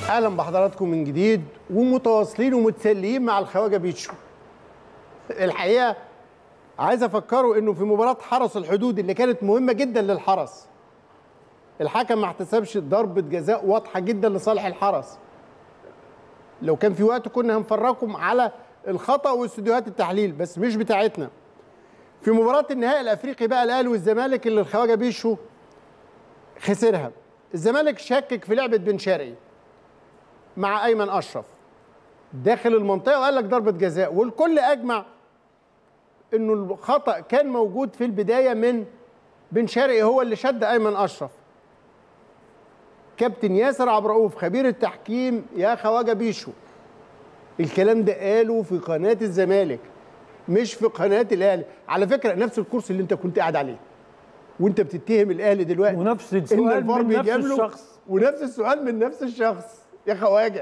اهلا بحضراتكم من جديد ومتواصلين ومتسليين مع الخواجه بيتشو الحقيقه عايز افكروا انه في مباراه حرس الحدود اللي كانت مهمه جدا للحرس الحكم ما احتسبش ضربه جزاء واضحه جدا لصالح الحرس لو كان في وقت كنا هنفرجكم على الخطا واستديوهات التحليل بس مش بتاعتنا في مباراه النهائي الافريقي بقى الاهلي والزمالك اللي الخواجه بيشو خسرها الزمالك شكك في لعبه بن شرقي مع ايمن اشرف داخل المنطقه وقال لك ضربه جزاء والكل اجمع انه الخطا كان موجود في البدايه من بن شرقي هو اللي شد ايمن اشرف كابتن ياسر عبد الرؤوف خبير التحكيم يا خواجه بيشو الكلام ده قاله في قناه الزمالك مش في قناه الاهلي على فكره نفس الكرسي اللي انت كنت قاعد عليه وانت بتتهم الاهلي دلوقتي ونفس إن السؤال الفار من نفس بيجامله الشخص ونفس السؤال من نفس الشخص يا خواجه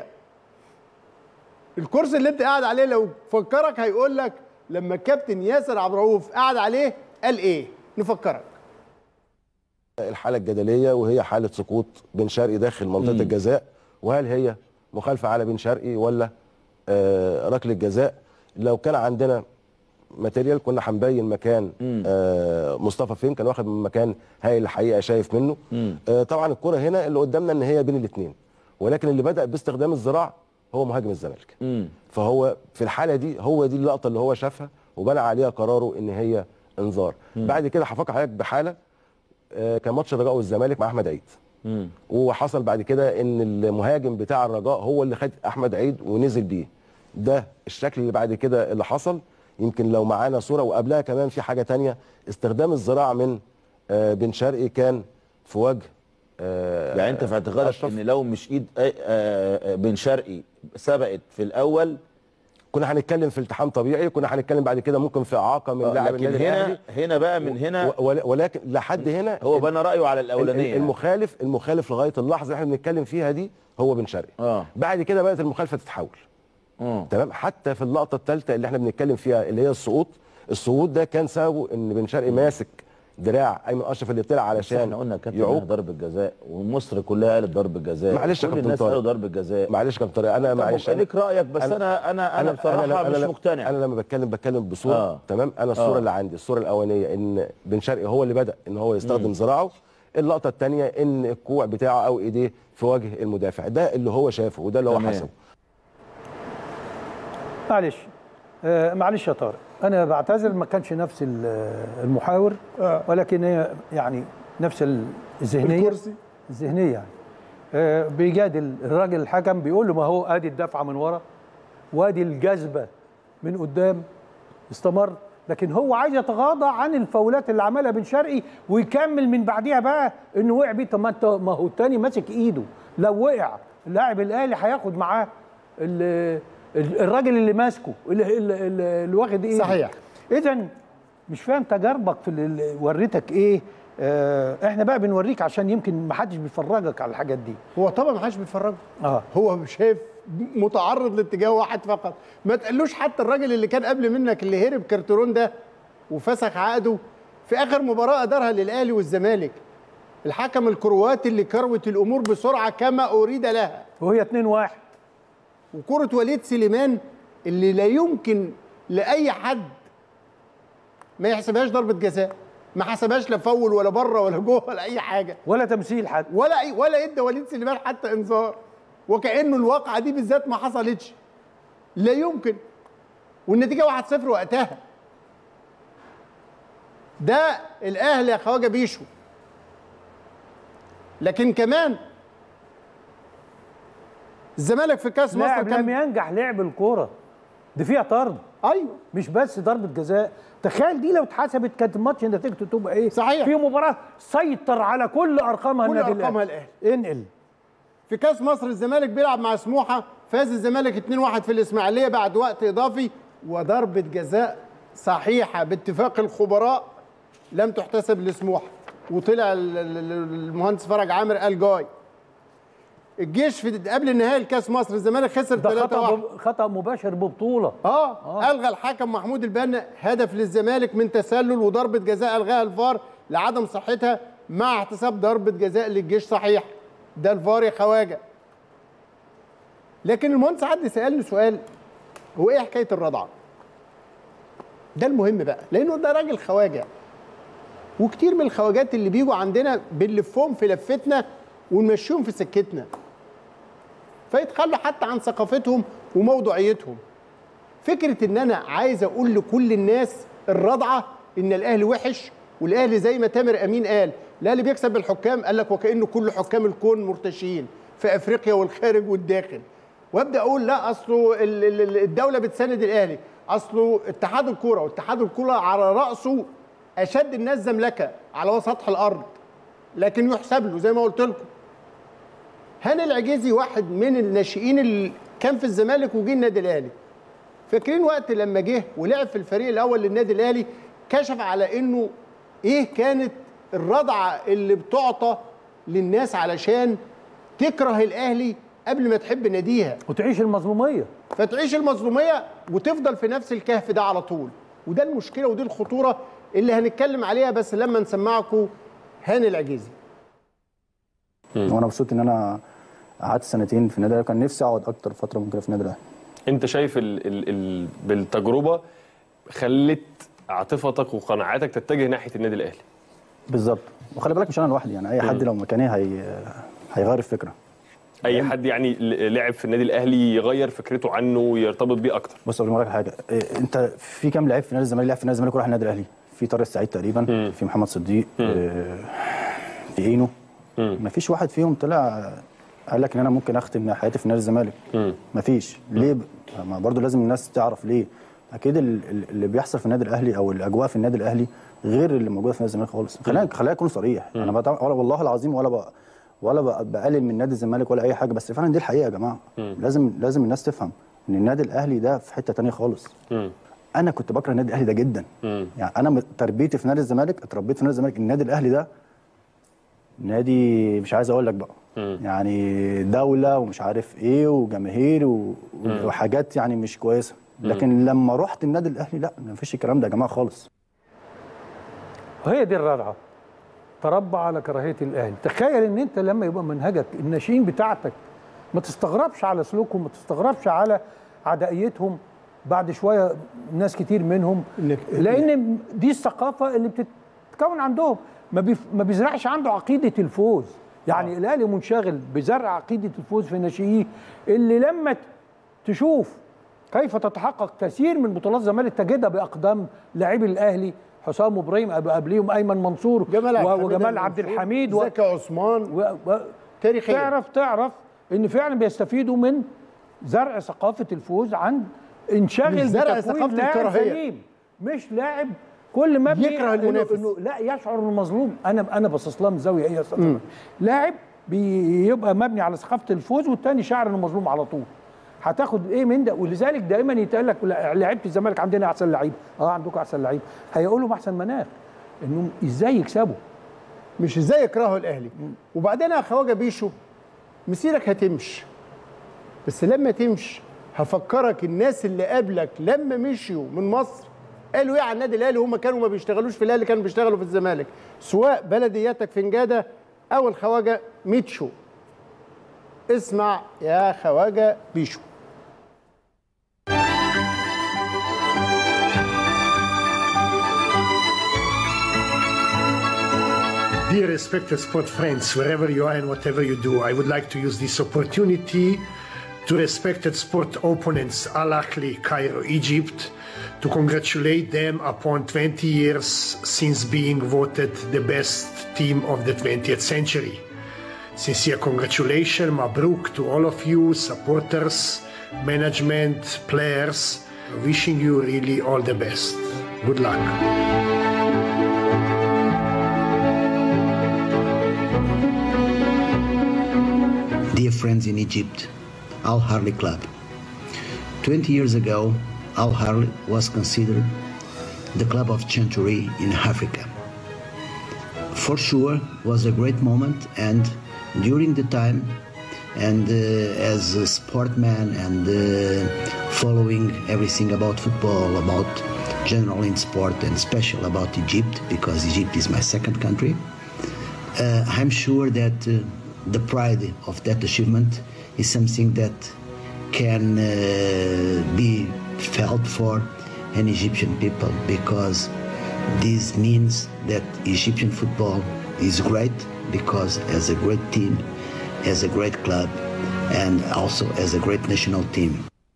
الكرسي اللي انت قاعد عليه لو فكرك هيقول لك لما الكابتن ياسر عبد الرؤوف قعد عليه قال ايه نفكرك الحاله الجدليه وهي حاله سقوط بن شرقي داخل منطقه مم. الجزاء وهل هي مخالفه على بن شرقي ولا آه ركله جزاء لو كان عندنا ماتيريال كنا هنبين مكان آه مصطفى فين كان واخد من مكان هايل الحقيقه شايف منه آه طبعا الكره هنا اللي قدامنا ان هي بين الاثنين ولكن اللي بدا باستخدام الذراع هو مهاجم الزمالك فهو في الحاله دي هو دي اللقطه اللي هو شافها وبنى عليها قراره ان هي انذار بعد كده هفكر حضرتك بحاله آه، كان ماتش الرجاء والزمالك مع احمد عيد وحصل بعد كده ان المهاجم بتاع الرجاء هو اللي خد احمد عيد ونزل بيه ده الشكل اللي بعد كده اللي حصل يمكن لو معانا صوره وقبلها كمان في حاجه تانية استخدام الذراع من آه، بن شرقي كان في وجه آه، يعني انت في اعتقادك أشرف. ان لو مش ايد آه، آه، بن شرقي سبقت في الاول كنا هنتكلم في التحام طبيعي كنا هنتكلم بعد كده ممكن في اعاقه من آه، لاعب لكن النادي هنا الاهلي هنا بقى من هنا و- ول- ولكن لحد هنا هو بنى رايه على ال- الاولانيه ال- المخالف المخالف لغايه اللحظه اللي احنا بنتكلم فيها دي هو بن شرقي اه بعد كده بدات المخالفه تتحول اه تمام حتى في اللقطه الثالثه اللي احنا بنتكلم فيها اللي هي السقوط السقوط ده كان سببه ان بن شرقي ماسك دراع ايمن اشرف اللي طلع بس علشان احنا قلنا يا كابتن يعوق إنها ضربه جزاء ومصر كلها قالت ضربه جزاء معلش يا كل كابتن الناس طارق. قالوا ضربه جزاء معلش كابتن طارق انا طب معلش ليك رايك بس أنا- انا انا انا بصراحه أنا مش أنا مقتنع انا لما بتكلم بتكلم بصوره آه. آه. تمام انا الصوره آه. آه. اللي عندي الصوره الاولانيه ان بن شرقي هو اللي بدا ان هو يستخدم ذراعه اللقطه الثانيه ان الكوع بتاعه او ايديه في وجه المدافع ده اللي هو شافه وده اللي هو تمام. حسبه معلش آه معلش يا طارق انا بعتذر ما كانش نفس ال- المحاور ولكن هي يعني نفس ال- الذهنيه الكرسي. الذهنيه يعني آه بيجادل الراجل الحكم بيقول له ما هو ادي الدفعه من ورا وادي الجذبه من قدام استمر لكن هو عايز يتغاضى عن الفاولات اللي عملها بن شرقي ويكمل من بعديها بقى انه وقع بيه طب ما انت ما هو التاني ماسك ايده لو وقع اللاعب الاهلي هياخد معاه ال- ال- الراجل اللي ماسكه اللي, اللي, اللي اللي واخد ايه صحيح. اذا مش فاهم تجاربك في اللي وريتك ايه آه احنا بقى بنوريك عشان يمكن ما حدش بيفرجك على الحاجات دي هو طبعا ما حدش بيتفرج اه هو شايف متعرض لاتجاه واحد فقط ما تقلوش حتى الراجل اللي كان قبل منك اللي هرب كارترون ده وفسخ عقده في اخر مباراه ادارها للاهلي والزمالك الحكم الكرواتي اللي كروت الامور بسرعه كما اريد لها وهي 2 1 وكرة وليد سليمان اللي لا يمكن لأي حد ما يحسبهاش ضربة جزاء ما حسبهاش لا فول ولا بره ولا جوه ولا أي حاجة ولا تمثيل حد ولا أي ولا ادى وليد سليمان حتى انذار وكأنه الواقعة دي بالذات ما حصلتش لا يمكن والنتيجة 1-0 وقتها ده الأهلي يا خواجة بيشو لكن كمان الزمالك في كاس مصر لاعب لم كان ينجح لعب الكوره دي فيها طرد ايوه مش بس ضربه جزاء تخيل دي لو اتحسبت كانت الماتش نتيجته تبقى ايه صحيح. في مباراه سيطر على كل ارقامها كل النادي أرقامها الأهلي. انقل في كاس مصر الزمالك بيلعب مع سموحه فاز الزمالك 2-1 في الاسماعيليه بعد وقت اضافي وضربه جزاء صحيحه باتفاق الخبراء لم تحتسب لسموحه وطلع ال- ال- ال- المهندس فرج عامر قال جاي الجيش في قبل النهائي لكاس مصر الزمالك خسر ده 3-1 خطا ب- خطا مباشر ببطوله اه, آه. الغى الحكم محمود البنا هدف للزمالك من تسلل وضربه جزاء الغاها الفار لعدم صحتها مع احتساب ضربه جزاء للجيش صحيح ده الفار يا خواجه لكن المهندس عدلي سالني سؤال هو ايه حكايه الرضعه ده المهم بقى لانه ده راجل خواجه وكتير من الخواجات اللي بيجوا عندنا بنلفهم في لفتنا ونمشيهم في سكتنا فيتخلوا حتى عن ثقافتهم وموضوعيتهم فكره ان انا عايز اقول لكل الناس الرضعه ان الاهلي وحش والاهلي زي ما تامر امين قال الاهلي بيكسب بالحكام قال لك وكانه كل حكام الكون مرتشيين في افريقيا والخارج والداخل وابدا اقول لا اصله ال- ال- ال- الدوله بتساند الاهلي اصله اتحاد الكوره واتحاد الكوره على راسه اشد الناس زملكه على سطح الارض لكن يحسب له زي ما قلت لكم هاني العجيزي واحد من الناشئين اللي كان في الزمالك وجه النادي الاهلي فاكرين وقت لما جه ولعب في الفريق الاول للنادي الاهلي كشف على انه ايه كانت الرضعه اللي بتعطى للناس علشان تكره الاهلي قبل ما تحب ناديها وتعيش المظلوميه فتعيش المظلوميه وتفضل في نفس الكهف ده على طول وده المشكله ودي الخطوره اللي هنتكلم عليها بس لما نسمعكم هاني العجيزي وانا مبسوط ان انا قعدت سنتين في النادي الاهلي كان نفسي اقعد اكتر فتره ممكنه في النادي الاهلي انت شايف ال ال ال بالتجربه خلت عاطفتك وقناعاتك تتجه ناحيه النادي الاهلي بالظبط وخلي بالك مش انا لوحدي يعني اي حد لو مكاني هي هيغير الفكره اي حد يعني ل- لعب في النادي الاهلي يغير فكرته عنه ويرتبط بيه اكتر بص اقول لك حاجه إيه، انت في كام لعيب في نادي الزمالك لعب في نادي الزمالك وراح النادي الاهلي في طارق السعيد تقريبا في محمد صديق آه، في اينو ما فيش واحد فيهم طلع قال لك ان انا ممكن اختم حياتي في نادي الزمالك ما فيش ليه ب- ما برضو لازم الناس تعرف ليه اكيد ال- ال- اللي بيحصل في النادي الاهلي او الاجواء في النادي الاهلي غير اللي موجوده في نادي الزمالك خالص خلينا خلينا اكون صريح انا بتع- ولا والله العظيم ولا بقى ولا بق- بقلل من نادي الزمالك ولا اي حاجه بس فعلا دي الحقيقه يا جماعه لازم لازم الناس تفهم ان النادي الاهلي ده في حته تانية خالص انا كنت بكره النادي الاهلي ده جدا يعني انا م- تربيتي في نادي الزمالك اتربيت في نادي الزمالك النادي الاهلي ده نادي مش عايز اقول لك بقى يعني دوله ومش عارف ايه وجماهير و... وحاجات يعني مش كويسه لكن لما رحت النادي الاهلي لا ما فيش الكلام ده يا جماعه خالص وهي دي الرضعه تربى على كراهيه الاهلي تخيل ان انت لما يبقى منهجك الناشئين بتاعتك ما تستغربش على سلوكهم ما تستغربش على عدائيتهم بعد شويه ناس كتير منهم إنك- لان دي الثقافه اللي بتتكون عندهم ما, بيف ما بيزرعش عنده عقيده الفوز يعني آه. الاهلي منشغل بزرع عقيده الفوز في ناشئيه اللي لما ت- تشوف كيف تتحقق كثير من بطولات الزمالك تجدها باقدام لاعبي الاهلي حسام ابراهيم أب- قبليهم ايمن منصور جمال عبد و- الحميد وجمال عبد المنصور، الحميد و... زكي عثمان و... و... تاريخيا. تعرف تعرف ان فعلا بيستفيدوا من زرع ثقافه الفوز عن انشغل مش زرع بتكوين ثقافة لاعب الكراهية. سليم مش لاعب كل ما بي- يكره إنه- المنافس. انه لا يشعر انه مظلوم انا انا باصص لها من زاويه ايه يا استاذ صلاح؟ لاعب بيبقى مبني على ثقافه الفوز والتاني شاعر انه مظلوم على طول هتاخد ايه من ده ولذلك دايما يتقال لك لا، لعيبه الزمالك عندنا احسن لعيب اه عندكم احسن لعيب هيقولوا احسن مناخ انهم ازاي يكسبوا مش ازاي يكرهوا الاهلي وبعدين يا خواجه بيشو مسيرك هتمشي بس لما تمشي هفكرك الناس اللي قبلك لما مشيوا من مصر قالوا ايه على النادي الاهلي هم كانوا ما بيشتغلوش في الاهلي كانوا بيشتغلوا في الزمالك سواء بلدياتك في نجاده او الخواجه ميتشو اسمع يا خواجه بيشو Dear respected sport friends, wherever you are and whatever you do, I would like to use this opportunity to respected sport opponents Al Ahly, Cairo, Egypt, to congratulate them upon 20 years since being voted the best team of the 20th century. Sincere congratulations, Mabruk to all of you, supporters, management, players. Wishing you really all the best. Good luck. Dear friends in Egypt, Al Harley Club. 20 years ago, Al Harley was considered the club of century in Africa. For sure, was a great moment, and during the time, and uh, as a sportman and uh, following everything about football, about general in sport, and special about Egypt, because Egypt is my second country. Uh, I'm sure that uh, the pride of that achievement is something that can uh, be felt for an Egyptian people because this means that Egyptian football is great because as a great team, as a great club, and also as a great national team.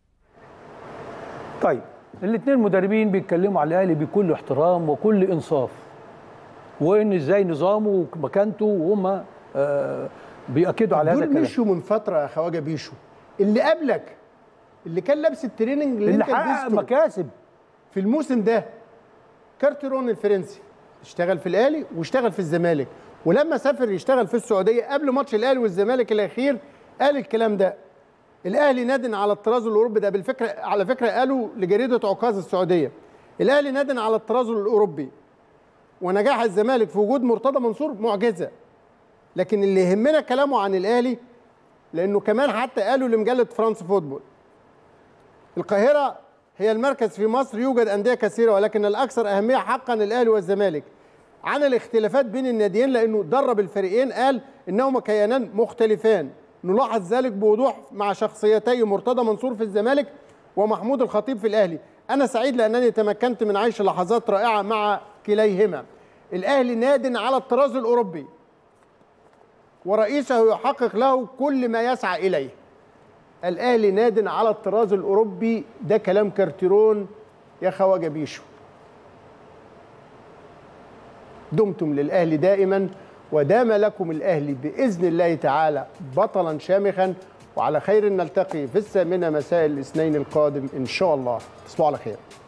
طيب الاثنين مدربين بيتكلموا على الاهلي بكل احترام وكل انصاف وان ازاي نظامه ومكانته وهم آه بياكدوا على هذا دول الكلام مشوا من فتره يا خواجه بيشو اللي قبلك اللي كان لابس التريننج اللي, اللي انت حقق لبسته مكاسب في الموسم ده كارتيرون الفرنسي اشتغل في الاهلي واشتغل في الزمالك ولما سافر يشتغل في السعوديه قبل ماتش الاهلي والزمالك الاخير قال الكلام ده الاهلي نادن على الطراز الاوروبي ده بالفكره على فكره قالوا لجريده عكاظ السعوديه الاهلي نادن على الطراز الاوروبي ونجاح الزمالك في وجود مرتضى منصور معجزه لكن اللي يهمنا كلامه عن الاهلي لانه كمان حتى قالوا لمجله فرانس فوتبول القاهره هي المركز في مصر يوجد انديه كثيره ولكن الاكثر اهميه حقا الاهلي والزمالك عن الاختلافات بين الناديين لانه درب الفريقين قال انهما كيانان مختلفان نلاحظ ذلك بوضوح مع شخصيتي مرتضى منصور في الزمالك ومحمود الخطيب في الاهلي انا سعيد لانني تمكنت من عيش لحظات رائعه مع كليهما الاهلي ناد على الطراز الاوروبي ورئيسه يحقق له كل ما يسعى اليه الاهلي ناد على الطراز الاوروبي ده كلام كارتيرون يا خواجه بيشو دمتم للاهلي دائما ودام لكم الاهلي باذن الله تعالى بطلا شامخا وعلى خير نلتقي في الثامنه مساء الاثنين القادم ان شاء الله تصبحوا على خير